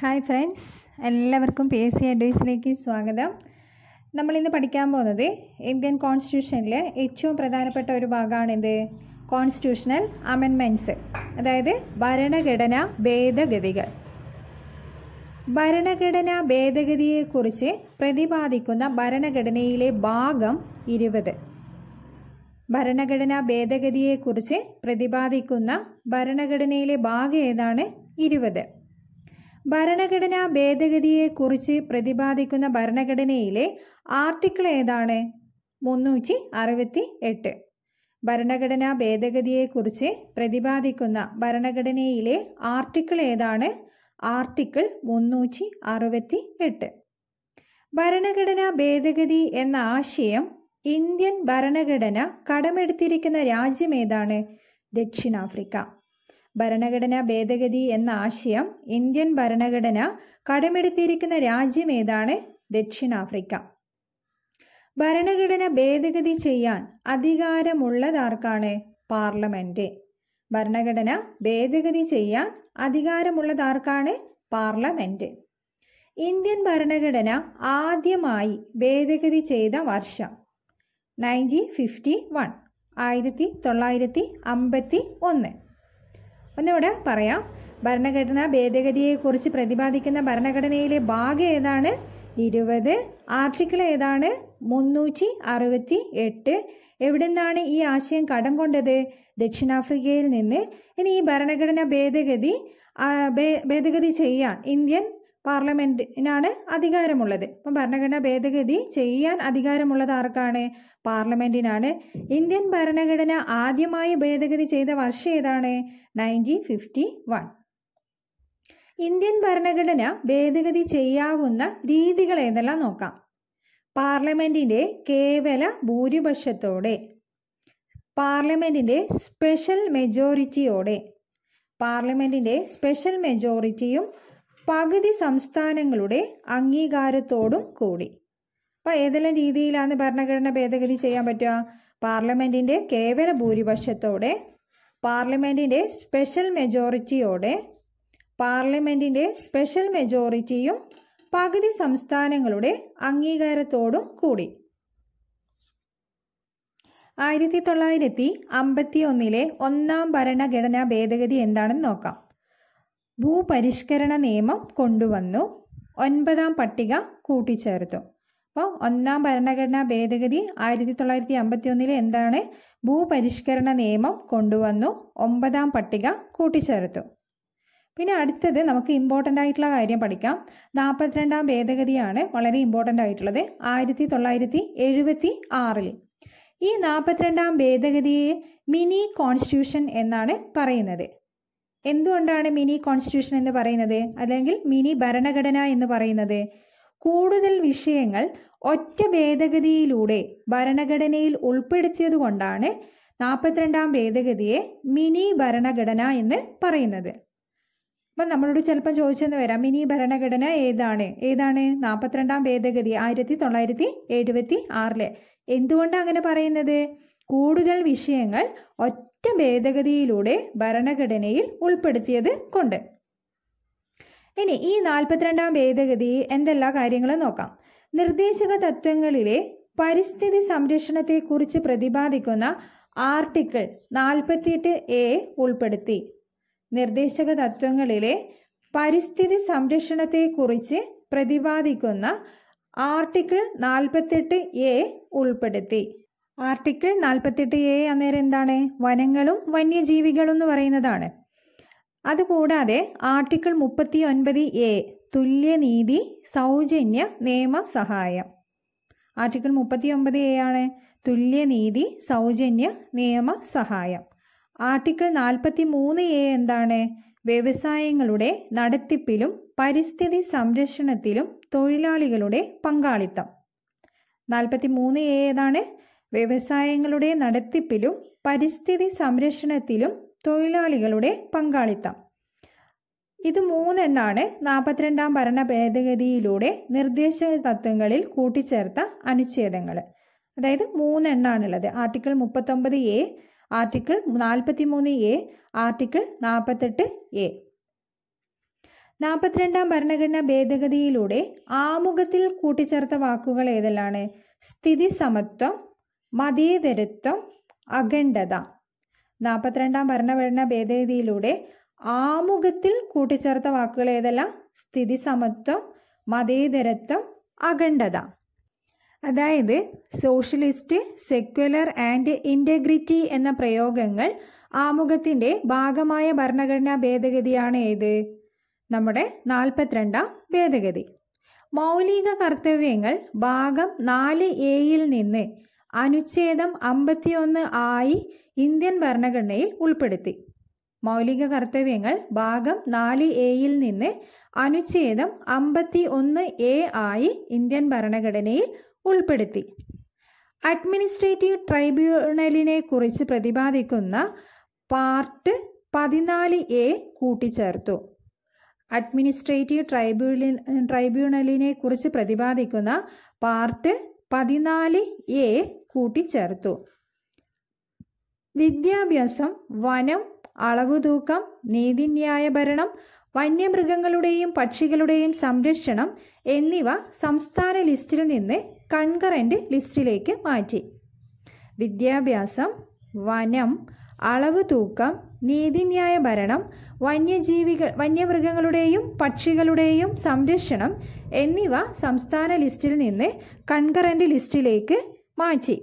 hi friends എല്ലാവർക്കും P S C അഡ്വൈസിലേക്ക് സ്വാഗതം നമ്മളിന്ന് പഠിക്കാൻ പോകുന്നത് ഇന്ത്യൻ കോൺസ്റ്റിറ്റ്യൂഷനിലെ ഏറ്റവും പ്രധാനപ്പെട്ട ഒരു ഭാഗമാണിത് കോൺസ്റ്റിറ്റ്യൂഷണൽ അമെൻമെൻറ്റ്സ് അതായത് ഭരണഘടനാ ഭേദഗതികൾ ഭരണഘടനാ ഭേദഗതിയെക്കുറിച്ച് പ്രതിപാദിക്കുന്ന ഭരണഘടനയിലെ ഭാഗം ഇരുപത് ഭരണഘടനാ ഭേദഗതിയെക്കുറിച്ച് പ്രതിപാദിക്കുന്ന ഭരണഘടനയിലെ ഭാഗം ഏതാണ് ഇരുപത് ഭരണഘടനാ ഭേദഗതിയെക്കുറിച്ച് പ്രതിപാദിക്കുന്ന ഭരണഘടനയിലെ ആർട്ടിക്കിൾ ഏതാണ് മുന്നൂറ്റി അറുപത്തി എട്ട് ഭരണഘടനാ ഭേദഗതിയെക്കുറിച്ച് പ്രതിപാദിക്കുന്ന ഭരണഘടനയിലെ ആർട്ടിക്കിൾ ഏതാണ് ആർട്ടിക്കിൾ മുന്നൂറ്റി അറുപത്തി എട്ട് ഭരണഘടനാ ഭേദഗതി എന്ന ആശയം ഇന്ത്യൻ ഭരണഘടന കടമെടുത്തിരിക്കുന്ന രാജ്യം ഏതാണ് ദക്ഷിണാഫ്രിക്ക ഭരണഘടനാ ഭേദഗതി എന്ന ആശയം ഇന്ത്യൻ ഭരണഘടന കടമെടുത്തിരിക്കുന്ന രാജ്യം ഏതാണ് ദക്ഷിണാഫ്രിക്ക ഭരണഘടന ഭേദഗതി ചെയ്യാൻ അധികാരമുള്ളതാർക്കാണ് പാർലമെന്റ് ഭരണഘടന ഭേദഗതി ചെയ്യാൻ അധികാരമുള്ളതാർക്കാണ് പാർലമെന്റ് ഇന്ത്യൻ ഭരണഘടന ആദ്യമായി ഭേദഗതി ചെയ്ത വർഷം നയൻറ്റീൻ ഫിഫ്റ്റി വൺ ആയിരത്തി തൊള്ളായിരത്തി അമ്പത്തി ഒന്ന് ഒന്നുകൂടെ പറയാം ഭരണഘടനാ ഭേദഗതിയെക്കുറിച്ച് പ്രതിപാദിക്കുന്ന ഭരണഘടനയിലെ ഭാഗം ഏതാണ് ഇരുപത് ആർട്ടിക്കിൾ ഏതാണ് മുന്നൂറ്റി അറുപത്തി എട്ട് എവിടെ നിന്നാണ് ഈ ആശയം കടം കൊണ്ടത് ദക്ഷിണാഫ്രിക്കയിൽ നിന്ന് ഇനി ഈ ഭരണഘടനാ ഭേദഗതി ഭേദഗതി ചെയ്യാൻ ഇന്ത്യൻ പാർലമെന്റിനാണ് അധികാരമുള്ളത് അപ്പം ഭരണഘടനാ ഭേദഗതി ചെയ്യാൻ അധികാരമുള്ളത് ആർക്കാണ് പാർലമെന്റിനാണ് ഇന്ത്യൻ ഭരണഘടന ആദ്യമായി ഭേദഗതി ചെയ്ത വർഷം ഏതാണ് നയൻറ്റീൻ ഫിഫ്റ്റി വൺ ഇന്ത്യൻ ഭരണഘടന ഭേദഗതി ചെയ്യാവുന്ന രീതികൾ ഏതെല്ലാം നോക്കാം പാർലമെന്റിന്റെ കേവല ഭൂരിപക്ഷത്തോടെ പാർലമെന്റിന്റെ സ്പെഷ്യൽ മെജോറിറ്റിയോടെ പാർലമെന്റിന്റെ സ്പെഷ്യൽ മെജോറിറ്റിയും പകുതി സംസ്ഥാനങ്ങളുടെ അംഗീകാരത്തോടും കൂടി അപ്പോൾ ഏതെല്ലാം രീതിയിലാണ് ഭരണഘടന ഭേദഗതി ചെയ്യാൻ പറ്റുക പാർലമെന്റിന്റെ കേവല ഭൂരിപക്ഷത്തോടെ പാർലമെന്റിന്റെ സ്പെഷ്യൽ മെജോറിറ്റിയോടെ പാർലമെന്റിന്റെ സ്പെഷ്യൽ മെജോറിറ്റിയും പകുതി സംസ്ഥാനങ്ങളുടെ അംഗീകാരത്തോടും കൂടി ആയിരത്തി തൊള്ളായിരത്തി അമ്പത്തി ഒന്നിലെ ഒന്നാം ഭരണഘടനാ ഭേദഗതി എന്താണെന്ന് നോക്കാം ഭൂപരിഷ്കരണ നിയമം കൊണ്ടുവന്നു ഒൻപതാം പട്ടിക കൂട്ടിച്ചേർത്തു അപ്പോൾ ഒന്നാം ഭരണഘടനാ ഭേദഗതി ആയിരത്തി തൊള്ളായിരത്തി അമ്പത്തി ഒന്നിലെ എന്താണ് ഭൂപരിഷ്കരണ നിയമം കൊണ്ടുവന്നു ഒമ്പതാം പട്ടിക കൂട്ടിച്ചേർത്തു പിന്നെ അടുത്തത് നമുക്ക് ഇമ്പോർട്ടൻ്റ് ആയിട്ടുള്ള കാര്യം പഠിക്കാം നാൽപ്പത്തിരണ്ടാം ഭേദഗതിയാണ് വളരെ ഇമ്പോർട്ടൻ്റ് ആയിട്ടുള്ളത് ആയിരത്തി തൊള്ളായിരത്തി എഴുപത്തി ആറിൽ ഈ നാൽപ്പത്തിരണ്ടാം ഭേദഗതിയെ മിനി കോൺസ്റ്റിറ്റ്യൂഷൻ എന്നാണ് പറയുന്നത് എന്തുകൊണ്ടാണ് മിനി കോൺസ്റ്റിറ്റ്യൂഷൻ എന്ന് പറയുന്നത് അല്ലെങ്കിൽ മിനി ഭരണഘടന എന്ന് പറയുന്നത് കൂടുതൽ വിഷയങ്ങൾ ഒറ്റ ഭേദഗതിയിലൂടെ ഭരണഘടനയിൽ ഉൾപ്പെടുത്തിയത് കൊണ്ടാണ് നാൽപ്പത്തിരണ്ടാം ഭേദഗതിയെ മിനി ഭരണഘടന എന്ന് പറയുന്നത് അപ്പം നമ്മളോട് ചിലപ്പോൾ ചോദിച്ചെന്ന് വരാം മിനി ഭരണഘടന ഏതാണ് ഏതാണ് നാൽപ്പത്തിരണ്ടാം ഭേദഗതി ആയിരത്തി തൊള്ളായിരത്തി എഴുപത്തി ആറിലെ എന്തുകൊണ്ടാണ് അങ്ങനെ പറയുന്നത് കൂടുതൽ വിഷയങ്ങൾ ഒറ്റ ഭേദഗതിയിലൂടെ ഭരണഘടനയിൽ ഉൾപ്പെടുത്തിയത് കൊണ്ട് ഇനി ഈ നാൽപ്പത്തിരണ്ടാം ഭേദഗതി എന്തെല്ലാം കാര്യങ്ങളും നോക്കാം നിർദ്ദേശക തത്വങ്ങളിലെ പരിസ്ഥിതി സംരക്ഷണത്തെക്കുറിച്ച് പ്രതിപാദിക്കുന്ന ആർട്ടിക്കിൾ നാൽപ്പത്തിയെട്ട് എ ഉൾപ്പെടുത്തി നിർദ്ദേശക തത്വങ്ങളിലെ പരിസ്ഥിതി സംരക്ഷണത്തെക്കുറിച്ച് പ്രതിപാദിക്കുന്ന ആർട്ടിക്കിൾ നാൽപ്പത്തെട്ട് എ ഉൾപ്പെടുത്തി ആർട്ടിക്കിൾ നാൽപ്പത്തെട്ട് എ അന്നേരം എന്താണ് വനങ്ങളും വന്യജീവികളും എന്ന് പറയുന്നതാണ് അതുകൂടാതെ ആർട്ടിക്കിൾ മുപ്പത്തി ഒൻപത് എ തുല്യനീതി സൗജന്യ നിയമസഹായം ആർട്ടിക്കിൾ മുപ്പത്തി ഒമ്പത് എ ആണ് തുല്യനീതി സൗജന്യ നിയമസഹായം ആർട്ടിക്കിൾ നാൽപ്പത്തി മൂന്ന് എ എന്താണ് വ്യവസായങ്ങളുടെ നടത്തിപ്പിലും പരിസ്ഥിതി സംരക്ഷണത്തിലും തൊഴിലാളികളുടെ പങ്കാളിത്തം നാൽപ്പത്തി മൂന്ന് എ ഏതാണ് വ്യവസായങ്ങളുടെ നടത്തിപ്പിലും പരിസ്ഥിതി സംരക്ഷണത്തിലും തൊഴിലാളികളുടെ പങ്കാളിത്തം ഇത് മൂന്നെണ്ണാണ് നാൽപ്പത്തിരണ്ടാം ഭരണ ഭേദഗതിയിലൂടെ നിർദ്ദേശ തത്വങ്ങളിൽ കൂട്ടിച്ചേർത്ത അനുച്ഛേദങ്ങൾ അതായത് മൂന്നെണ്ണാണുള്ളത് ആർട്ടിക്കിൾ മുപ്പത്തൊമ്പത് എ ആർട്ടിക്കിൾ നാൽപ്പത്തി മൂന്ന് എ ആർട്ടിക്കിൾ നാൽപ്പത്തെട്ട് എ നാൽപ്പത്തിരണ്ടാം ഭരണഘടനാ ഭേദഗതിയിലൂടെ ആമുഖത്തിൽ കൂട്ടിച്ചേർത്ത വാക്കുകൾ ഏതെല്ലാണ് സ്ഥിതി സമത്വം മതേതരത്വം അഖണ്ഡത നാൽപ്പത്തിരണ്ടാം ഭരണഘടനാ ഭേദഗതിയിലൂടെ ആമുഖത്തിൽ കൂട്ടിച്ചേർത്ത വാക്കുകൾ ഏതല്ല സ്ഥിതി സമത്വം മതേതരത്വം അഖണ്ഡത അതായത് സോഷ്യലിസ്റ്റ് സെക്യുലർ ആൻഡ് ഇൻറ്റഗ്രിറ്റി എന്ന പ്രയോഗങ്ങൾ ആമുഖത്തിൻ്റെ ഭാഗമായ ഭരണഘടനാ ഭേദഗതിയാണ് ഏത് നമ്മുടെ നാൽപ്പത്തിരണ്ടാം ഭേദഗതി മൗലിക കർത്തവ്യങ്ങൾ ഭാഗം നാല് എയിൽ നിന്ന് അനുച്ഛേദം അമ്പത്തിയൊന്ന് ആയി ഇന്ത്യൻ ഭരണഘടനയിൽ ഉൾപ്പെടുത്തി മൗലിക കർത്തവ്യങ്ങൾ ഭാഗം നാല് എയിൽ നിന്ന് അനുച്ഛേദം അമ്പത്തി ഒന്ന് എ ആയി ഇന്ത്യൻ ഭരണഘടനയിൽ ഉൾപ്പെടുത്തി അഡ്മിനിസ്ട്രേറ്റീവ് ട്രൈബ്യൂണലിനെ കുറിച്ച് പ്രതിപാദിക്കുന്ന പാർട്ട് പതിനാല് എ കൂട്ടിച്ചേർത്തു അഡ്മിനിസ്ട്രേറ്റീവ് ട്രൈബ്യൂണലി ട്രൈബ്യൂണലിനെ കുറിച്ച് പ്രതിപാദിക്കുന്ന പാർട്ട് പതിനാല് എ കൂട്ടിച്ചേർത്തു വിദ്യാഭ്യാസം വനം അളവുതൂക്കം നീതിന്യായ ഭരണം വന്യമൃഗങ്ങളുടെയും പക്ഷികളുടെയും സംരക്ഷണം എന്നിവ സംസ്ഥാന ലിസ്റ്റിൽ നിന്ന് കൺകറന്റ് ലിസ്റ്റിലേക്ക് മാറ്റി വിദ്യാഭ്യാസം വനം അളവ് തൂക്കം നീതിന്യായ ഭരണം വന്യജീവികൾ വന്യമൃഗങ്ങളുടെയും പക്ഷികളുടെയും സംരക്ഷണം എന്നിവ സംസ്ഥാന ലിസ്റ്റിൽ നിന്ന് കൺകറന്റ് ലിസ്റ്റിലേക്ക് മാറ്റി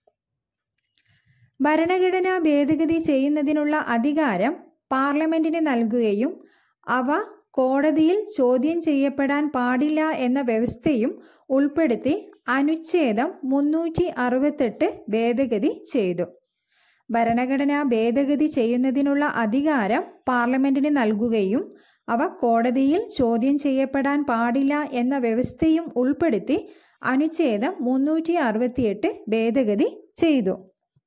ഭരണഘടനാ ഭേദഗതി ചെയ്യുന്നതിനുള്ള അധികാരം പാർലമെന്റിന് നൽകുകയും അവ കോടതിയിൽ ചോദ്യം ചെയ്യപ്പെടാൻ പാടില്ല എന്ന വ്യവസ്ഥയും ഉൾപ്പെടുത്തി അനുച്ഛേദം മുന്നൂറ്റി അറുപത്തെട്ട് ഭേദഗതി ചെയ്തു ഭരണഘടനാ ഭേദഗതി ചെയ്യുന്നതിനുള്ള അധികാരം പാർലമെന്റിന് നൽകുകയും അവ കോടതിയിൽ ചോദ്യം ചെയ്യപ്പെടാൻ പാടില്ല എന്ന വ്യവസ്ഥയും ഉൾപ്പെടുത്തി അനുച്ഛേദം മുന്നൂറ്റി അറുപത്തിയെട്ട് ഭേദഗതി ചെയ്തു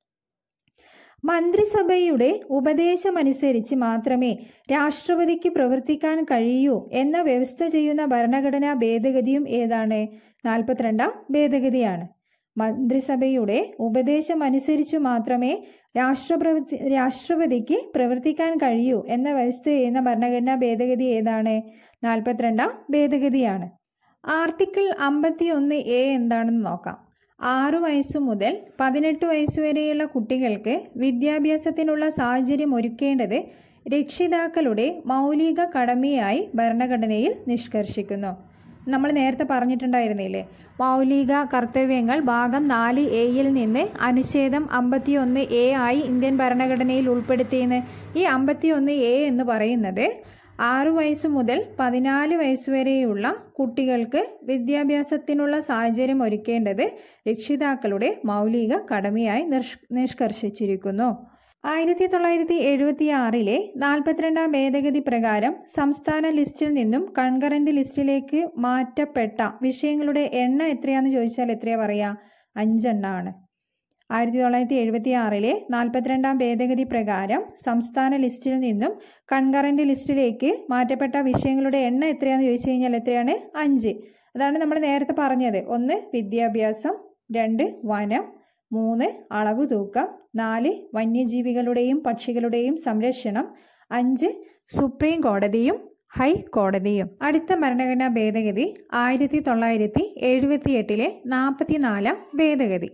മന്ത്രിസഭയുടെ ഉപദേശമനുസരിച്ച് മാത്രമേ രാഷ്ട്രപതിക്ക് പ്രവർത്തിക്കാൻ കഴിയൂ എന്ന വ്യവസ്ഥ ചെയ്യുന്ന ഭരണഘടനാ ഭേദഗതിയും ഏതാണ് നാൽപ്പത്തിരണ്ടാം ഭേദഗതിയാണ് മന്ത്രിസഭയുടെ ഉപദേശമനുസരിച്ച് മാത്രമേ രാഷ്ട്രപ്രവൃത്തി രാഷ്ട്രപതിക്ക് പ്രവർത്തിക്കാൻ കഴിയൂ എന്ന വ്യവസ്ഥ ചെയ്യുന്ന ഭരണഘടനാ ഭേദഗതി ഏതാണ് നാൽപ്പത്തിരണ്ടാം ഭേദഗതിയാണ് ആർട്ടിക്കിൾ അമ്പത്തി ഒന്ന് എ എന്താണെന്ന് നോക്കാം ആറു വയസ്സു മുതൽ പതിനെട്ട് വയസ്സ് വരെയുള്ള കുട്ടികൾക്ക് വിദ്യാഭ്യാസത്തിനുള്ള സാഹചര്യം ഒരുക്കേണ്ടത് രക്ഷിതാക്കളുടെ മൗലിക കടമയായി ഭരണഘടനയിൽ നിഷ്കർഷിക്കുന്നു നമ്മൾ നേരത്തെ പറഞ്ഞിട്ടുണ്ടായിരുന്നില്ലേ മൗലിക കർത്തവ്യങ്ങൾ ഭാഗം നാല് എയിൽ നിന്ന് അനുച്ഛേദം അമ്പത്തി ഒന്ന് എ ആയി ഇന്ത്യൻ ഭരണഘടനയിൽ ഉൾപ്പെടുത്തിയെന്ന് ഈ അമ്പത്തി ഒന്ന് എ എന്ന് പറയുന്നത് ആറു വയസ്സ് മുതൽ പതിനാല് വയസ്സ് വരെയുള്ള കുട്ടികൾക്ക് വിദ്യാഭ്യാസത്തിനുള്ള സാഹചര്യം ഒരുക്കേണ്ടത് രക്ഷിതാക്കളുടെ മൗലിക കടമയായി നിഷ് നിഷ്കർഷിച്ചിരിക്കുന്നു ആയിരത്തി തൊള്ളായിരത്തി എഴുപത്തി ആറിലെ നാൽപ്പത്തിരണ്ടാം ഭേദഗതി പ്രകാരം സംസ്ഥാന ലിസ്റ്റിൽ നിന്നും കൺകറന്റ് ലിസ്റ്റിലേക്ക് മാറ്റപ്പെട്ട വിഷയങ്ങളുടെ എണ്ണം എത്രയാണെന്ന് ചോദിച്ചാൽ എത്രയാ പറയുക അഞ്ചെണ്ണമാണ് ആയിരത്തി തൊള്ളായിരത്തി എഴുപത്തി ആറിലെ നാൽപ്പത്തിരണ്ടാം ഭേദഗതി പ്രകാരം സംസ്ഥാന ലിസ്റ്റിൽ നിന്നും കൺകറന്റ് ലിസ്റ്റിലേക്ക് മാറ്റപ്പെട്ട വിഷയങ്ങളുടെ എണ്ണം എത്രയാണെന്ന് ചോദിച്ചു കഴിഞ്ഞാൽ എത്രയാണ് അഞ്ച് അതാണ് നമ്മൾ നേരത്തെ പറഞ്ഞത് ഒന്ന് വിദ്യാഭ്യാസം രണ്ട് വനം മൂന്ന് അളവ് തൂക്കം നാല് വന്യജീവികളുടെയും പക്ഷികളുടെയും സംരക്ഷണം അഞ്ച് സുപ്രീം കോടതിയും ഹൈക്കോടതിയും അടുത്ത ഭരണഘടനാ ഭേദഗതി ആയിരത്തി തൊള്ളായിരത്തി എഴുപത്തി എട്ടിലെ നാൽപ്പത്തിനാലാം ഭേദഗതി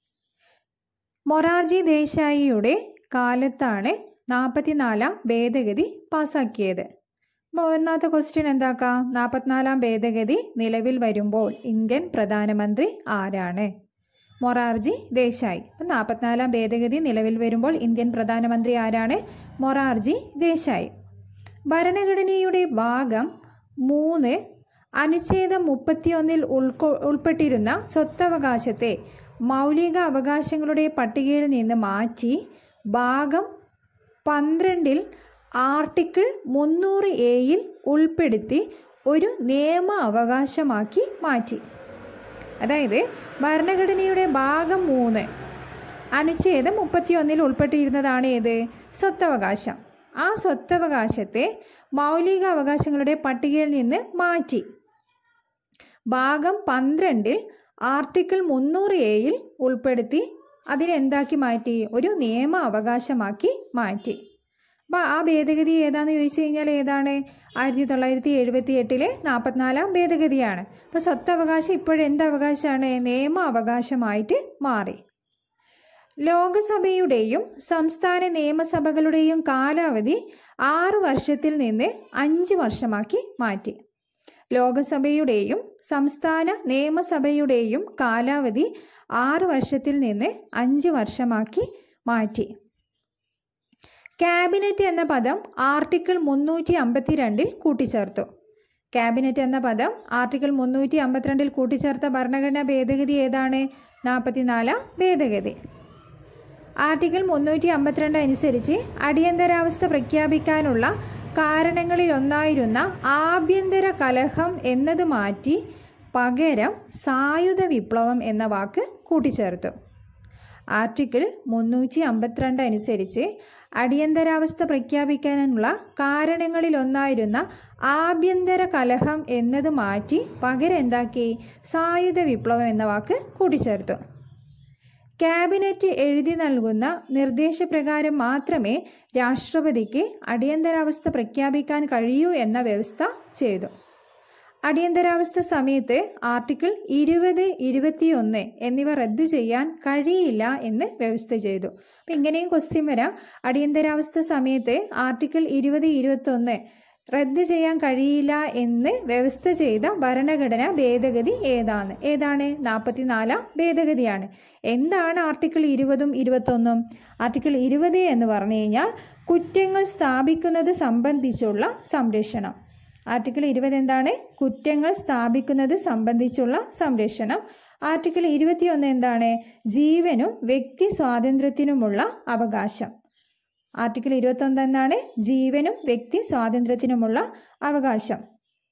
മൊറാർജി ദേശായിയുടെ കാലത്താണ് നാൽപ്പത്തിനാലാം ഭേദഗതി പാസാക്കിയത് അപ്പോൾ ഒന്നാമത്തെ ക്വസ്റ്റ്യൻ എന്താക്കാം നാൽപ്പത്തിനാലാം ഭേദഗതി നിലവിൽ വരുമ്പോൾ ഇന്ത്യൻ പ്രധാനമന്ത്രി ആരാണ് മൊറാർജി ദേശായി അപ്പം നാൽപ്പത്തിനാലാം ഭേദഗതി നിലവിൽ വരുമ്പോൾ ഇന്ത്യൻ പ്രധാനമന്ത്രി ആരാണ് മൊറാർജി ദേശായി ഭരണഘടനയുടെ ഭാഗം മൂന്ന് അനുച്ഛേദം മുപ്പത്തിയൊന്നിൽ ഉൾക്കൊ ഉൾപ്പെട്ടിരുന്ന സ്വത്തവകാശത്തെ മൗലിക അവകാശങ്ങളുടെ പട്ടികയിൽ നിന്ന് മാറ്റി ഭാഗം പന്ത്രണ്ടിൽ ആർട്ടിക്കിൾ മുന്നൂറ് എയിൽ ഉൾപ്പെടുത്തി ഒരു നിയമ അവകാശമാക്കി മാറ്റി അതായത് ഭരണഘടനയുടെ ഭാഗം മൂന്ന് അനുച്ഛേദം മുപ്പത്തിയൊന്നിൽ ഉൾപ്പെട്ടിരുന്നതാണ് ഏത് സ്വത്തവകാശം ആ സ്വത്തവകാശത്തെ മൗലിക അവകാശങ്ങളുടെ പട്ടികയിൽ നിന്ന് മാറ്റി ഭാഗം പന്ത്രണ്ടിൽ ആർട്ടിക്കിൾ മുന്നൂറ് എയിൽ ഉൾപ്പെടുത്തി അതിനെന്താക്കി മാറ്റി ഒരു നിയമ അവകാശമാക്കി മാറ്റി അപ്പോൾ ആ ഭേദഗതി ഏതാണെന്ന് ചോദിച്ചു കഴിഞ്ഞാൽ ഏതാണ് ആയിരത്തി തൊള്ളായിരത്തി എഴുപത്തി എട്ടിലെ നാൽപ്പത്തിനാലാം ഭേദഗതിയാണ് അപ്പോൾ സ്വത്തവകാശം ഇപ്പോഴെന്ത് അവകാശമാണ് നിയമ അവകാശമായിട്ട് മാറി ലോകസഭയുടെയും സംസ്ഥാന നിയമസഭകളുടെയും കാലാവധി ആറ് വർഷത്തിൽ നിന്ന് അഞ്ച് വർഷമാക്കി മാറ്റി ലോകസഭയുടെയും സംസ്ഥാന നിയമസഭയുടെയും കാലാവധി ആറ് വർഷത്തിൽ നിന്ന് അഞ്ച് വർഷമാക്കി മാറ്റി ക്യാബിനറ്റ് എന്ന പദം ആർട്ടിക്കിൾ മുന്നൂറ്റി അമ്പത്തി രണ്ടിൽ കൂട്ടിച്ചേർത്തു ക്യാബിനറ്റ് എന്ന പദം ആർട്ടിക്കിൾ മുന്നൂറ്റി അമ്പത്തിരണ്ടിൽ കൂട്ടിച്ചേർത്ത ഭരണഘടനാ ഭേദഗതി ഏതാണ് നാൽപ്പത്തിനാലാം ഭേദഗതി ആർട്ടിക്കിൾ മുന്നൂറ്റി അമ്പത്തിരണ്ട് അനുസരിച്ച് അടിയന്തരാവസ്ഥ പ്രഖ്യാപിക്കാനുള്ള കാരണങ്ങളിലൊന്നായിരുന്ന ആഭ്യന്തര കലഹം എന്നത് മാറ്റി പകരം സായുധ വിപ്ലവം എന്ന വാക്ക് കൂട്ടിച്ചേർത്തു ആർട്ടിക്കിൾ മുന്നൂറ്റി അമ്പത്തിരണ്ട് അനുസരിച്ച് അടിയന്തരാവസ്ഥ പ്രഖ്യാപിക്കാനുള്ള കാരണങ്ങളിലൊന്നായിരുന്ന ആഭ്യന്തര കലഹം എന്നത് മാറ്റി പകരം എന്താക്കി സായുധ വിപ്ലവം എന്ന വാക്ക് കൂട്ടിച്ചേർത്തു ക്യാബിനറ്റ് എഴുതി നൽകുന്ന നിർദ്ദേശപ്രകാരം മാത്രമേ രാഷ്ട്രപതിക്ക് അടിയന്തരാവസ്ഥ പ്രഖ്യാപിക്കാൻ കഴിയൂ എന്ന വ്യവസ്ഥ ചെയ്തു അടിയന്തരാവസ്ഥ സമയത്ത് ആർട്ടിക്കിൾ ഇരുപത് ഇരുപത്തിയൊന്ന് എന്നിവ റദ്ദു ചെയ്യാൻ കഴിയില്ല എന്ന് വ്യവസ്ഥ ചെയ്തു അപ്പം ഇങ്ങനെയും ക്വസ്റ്റ്യൻ വരാം അടിയന്തരാവസ്ഥ സമയത്ത് ആർട്ടിക്കിൾ ഇരുപത് ഇരുപത്തൊന്ന് റദ്ദ് ചെയ്യാൻ കഴിയില്ല എന്ന് വ്യവസ്ഥ ചെയ്ത ഭരണഘടന ഭേദഗതി ഏതാണ് ഏതാണ് നാൽപ്പത്തിനാലാം ഭേദഗതിയാണ് എന്താണ് ആർട്ടിക്കിൾ ഇരുപതും ഇരുപത്തൊന്നും ആർട്ടിക്കിൾ ഇരുപത് എന്ന് പറഞ്ഞു കഴിഞ്ഞാൽ കുറ്റങ്ങൾ സ്ഥാപിക്കുന്നത് സംബന്ധിച്ചുള്ള സംരക്ഷണം ആർട്ടിക്കിൾ ഇരുപത് എന്താണ് കുറ്റങ്ങൾ സ്ഥാപിക്കുന്നത് സംബന്ധിച്ചുള്ള സംരക്ഷണം ആർട്ടിക്കിൾ ഇരുപത്തിയൊന്ന് എന്താണ് ജീവനും വ്യക്തി സ്വാതന്ത്ര്യത്തിനുമുള്ള അവകാശം ആർട്ടിക്കിൾ ഇരുപത്തൊന്ന് എന്താണ് ജീവനും വ്യക്തി സ്വാതന്ത്ര്യത്തിനുമുള്ള അവകാശം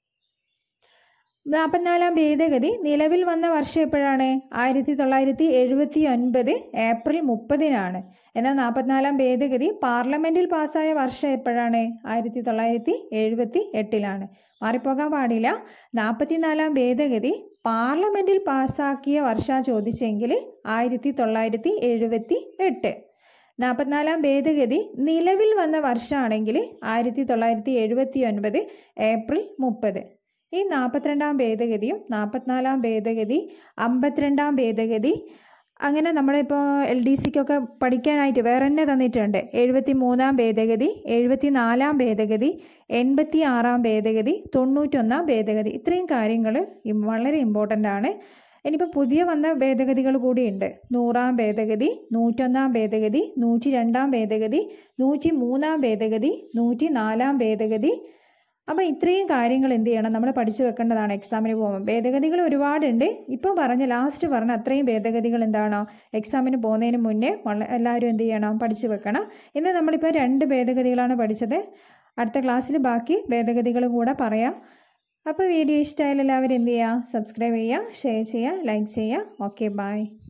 നാൽപ്പത്തിനാലാം ഭേദഗതി നിലവിൽ വന്ന വർഷം എപ്പോഴാണ് ആയിരത്തി തൊള്ളായിരത്തി എഴുപത്തി ഒൻപത് ഏപ്രിൽ മുപ്പതിനാണ് എന്നാൽ നാൽപ്പത്തിനാലാം ഭേദഗതി പാർലമെന്റിൽ പാസ്സായ വർഷം എപ്പോഴാണ് ആയിരത്തി തൊള്ളായിരത്തി എഴുപത്തി എട്ടിലാണ് മാറിപ്പോകാൻ പാടില്ല നാൽപ്പത്തിനാലാം ഭേദഗതി പാർലമെന്റിൽ പാസ്സാക്കിയ വർഷ ചോദിച്ചെങ്കിൽ ആയിരത്തി തൊള്ളായിരത്തി എഴുപത്തി എട്ട് നാൽപ്പത്തിനാലാം ഭേദഗതി നിലവിൽ വന്ന വർഷമാണെങ്കിൽ ആയിരത്തി തൊള്ളായിരത്തി എഴുപത്തി ഒൻപത് ഏപ്രിൽ മുപ്പത് ഈ നാൽപ്പത്തിരണ്ടാം ഭേദഗതിയും നാൽപ്പത്തിനാലാം ഭേദഗതി അമ്പത്തിരണ്ടാം ഭേദഗതി അങ്ങനെ നമ്മളിപ്പോൾ എൽ ഡി സിക്കൊക്കെ പഠിക്കാനായിട്ട് വേറെ തന്നെ തന്നിട്ടുണ്ട് എഴുപത്തി മൂന്നാം ഭേദഗതി എഴുപത്തി നാലാം ഭേദഗതി എൺപത്തി ആറാം ഭേദഗതി തൊണ്ണൂറ്റൊന്നാം ഭേദഗതി ഇത്രയും കാര്യങ്ങൾ വളരെ ഇമ്പോർട്ടൻ്റ് ആണ് ഇനിയിപ്പോൾ പുതിയ വന്ന ഭേദഗതികൾ കൂടിയുണ്ട് നൂറാം ഭേദഗതി നൂറ്റൊന്നാം ഭേദഗതി നൂറ്റി രണ്ടാം ഭേദഗതി നൂറ്റി മൂന്നാം ഭേദഗതി നൂറ്റി നാലാം ഭേദഗതി അപ്പോൾ ഇത്രയും കാര്യങ്ങൾ എന്ത് ചെയ്യണം നമ്മൾ പഠിച്ചു വെക്കേണ്ടതാണ് എക്സാമിന് പോകുമ്പോൾ ഭേദഗതികൾ ഒരുപാടുണ്ട് ഇപ്പോൾ പറഞ്ഞ ലാസ്റ്റ് പറഞ്ഞ അത്രയും ഭേദഗതികൾ എന്താണോ എക്സാമിന് പോകുന്നതിന് മുന്നേ വള എല്ലാവരും എന്ത് ചെയ്യണം പഠിച്ചു വെക്കണം ഇന്ന് നമ്മളിപ്പോൾ രണ്ട് ഭേദഗതികളാണ് പഠിച്ചത് അടുത്ത ക്ലാസ്സിൽ ബാക്കി ഭേദഗതികളും കൂടെ പറയാം അപ്പോൾ വീഡിയോ ഇഷ്ടമായാലും എല്ലാവരും എന്ത് ചെയ്യുക സബ്സ്ക്രൈബ് ചെയ്യുക ഷെയർ ചെയ്യുക ലൈക്ക് ചെയ്യുക ഓക്കെ ബൈ